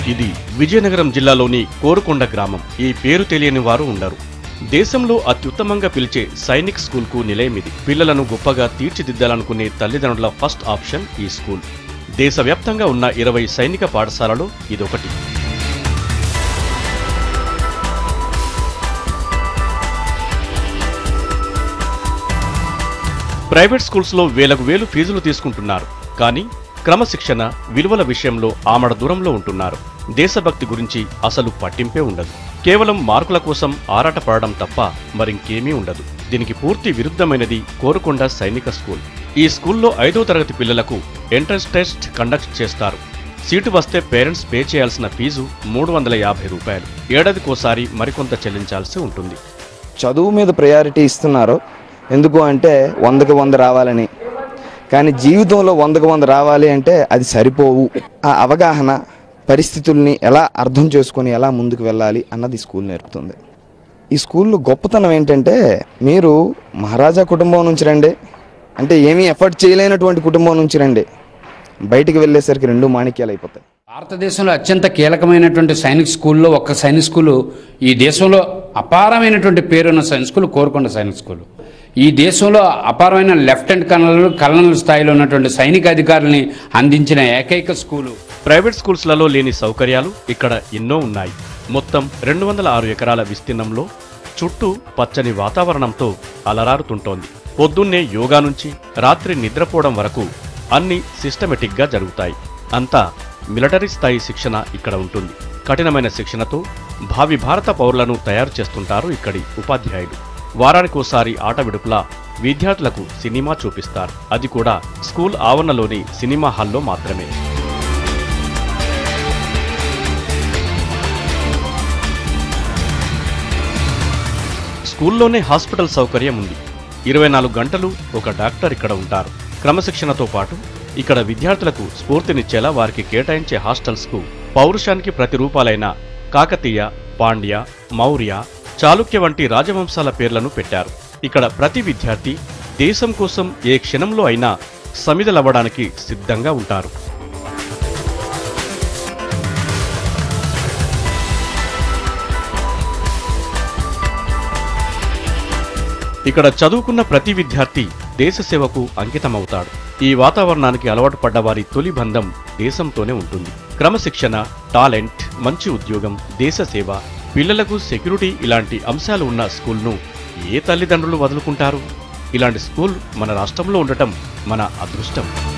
ఇది విజయనగరం జిల్లాలోని కోరుకొండ గ్రామం ఈ పేరు తెలియని వారు ఉండరు దేశంలో అత్యుత్తమంగా పిలిచే సైనిక్ స్కూల్కు నిలయం ఇది పిల్లలను గొప్పగా తీర్చిదిద్దాలనుకునే తల్లిదండ్రుల ఫస్ట్ ఆప్షన్ ఈ స్కూల్ దేశవ్యాప్తంగా ఉన్న ఇరవై సైనిక పాఠశాలలో ఇదొకటి ప్రైవేట్ స్కూల్స్లో వేలకు వేలు ఫీజులు తీసుకుంటున్నారు కానీ క్రమశిక్షణ విలువల విషయంలో ఆమడ దూరంలో ఉంటున్నారు దేశభక్తి గురించి అసలు పట్టింపే ఉండదు కేవలం మార్కుల కోసం ఆరాటపడడం తప్ప మరింకేమీ ఉండదు దీనికి పూర్తి విరుద్ధమైనది కోరుకొండ సైనిక స్కూల్ ఈ స్కూల్లో ఐదో తరగతి పిల్లలకు ఎంట్రన్స్ టెస్ట్ కండక్ట్ చేస్తారు సీటు వస్తే పేరెంట్స్ పే చేయాల్సిన ఫీజు మూడు వందల యాభై రూపాయలు ఏడాదికోసారి మరికొంత చెల్లించాల్సి ఉంటుంది చదువు మీద ప్రయారిటీ ఇస్తున్నారు ఎందుకు అంటే వందకి వంద రావాలని కానీ జీవితంలో వందకి వంద రావాలి అంటే అది సరిపోవు ఆ అవగాహన పరిస్థితుల్ని ఎలా అర్థం చేసుకొని ఎలా ముందుకు వెళ్ళాలి అన్నది ఈ స్కూల్ నేర్పుతుంది ఈ స్కూల్లో గొప్పతనం ఏంటంటే మీరు మహారాజా కుటుంబం నుంచి రండి అంటే ఏమీ ఎఫర్ట్ చేయలేనటువంటి కుటుంబం నుంచి రండి బయటికి వెళ్ళేసరికి రెండు మాణిక్యాలు అయిపోతాయి భారతదేశంలో అత్యంత కీలకమైనటువంటి సైనిక్ స్కూల్లో ఒక సైనిక్ స్కూలు ఈ దేశంలో అపారమైనటువంటి పేరున్న సైనిక్ స్కూల్ కోరుకొండ సైనిక్ స్కూల్ ఈ దేశంలో అపారమైన లెఫ్టినెంట్ కల్నల్ కల్నల్ స్థాయిలో ఉన్నటువంటి సైనిక అధికారుల్ని అందించిన ఏకైక స్కూలు ప్రైవేట్ స్కూల్స్లలో లేని సౌకర్యాలు ఇక్కడ ఎన్నో ఉన్నాయి మొత్తం రెండు వందల ఆరు ఎకరాల విస్తీర్ణంలో చుట్టూ పచ్చని వాతావరణంతో అలరారుతుంటోంది పొద్దున్నే యోగా నుంచి రాత్రి నిద్రపోవడం వరకు అన్ని సిస్టమేటిక్గా జరుగుతాయి అంతా మిలిటరీ స్థాయి శిక్షణ ఇక్కడ ఉంటుంది కఠినమైన శిక్షణతో భావి భారత పౌరులను తయారు చేస్తుంటారు ఇక్కడి ఉపాధ్యాయులు వారానికోసారి ఆట విడుపులా విద్యార్థులకు సినిమా చూపిస్తారు అది కూడా స్కూల్ ఆవరణలోని సినిమా హాల్లో మాత్రమే స్కూల్లోనే హాస్పిటల్ సౌకర్యం ఉంది ఇరవై నాలుగు గంటలు ఒక డాక్టర్ ఇక్కడ ఉంటారు క్రమశిక్షణతో పాటు ఇక్కడ విద్యార్థులకు స్ఫూర్తినిచ్చేలా వారికి కేటాయించే హాస్టల్స్కు పౌరుషానికి ప్రతిరూపాలైన కాకతీయ పాండ్య మౌర్య చాళుక్య వంటి రాజవంశాల పేర్లను పెట్టారు ఇక్కడ ప్రతి విద్యార్థి దేశం కోసం ఏ క్షణంలో అయినా సమిదలవ్వడానికి సిద్ధంగా ఉంటారు ఇక్కడ చదువుకున్న ప్రతి విద్యార్థి దేశ సేవకు అంకితమవుతాడు ఈ వాతావరణానికి అలవాటు పడ్డ వారి తొలి బంధం దేశంతోనే ఉంటుంది క్రమశిక్షణ టాలెంట్ మంచి ఉద్యోగం దేశ సేవ పిల్లలకు సెక్యూరిటీ ఇలాంటి అంశాలు ఉన్న స్కూల్ను ఏ తల్లిదండ్రులు వదులుకుంటారు ఇలాంటి స్కూల్ మన రాష్ట్రంలో ఉండటం మన అదృష్టం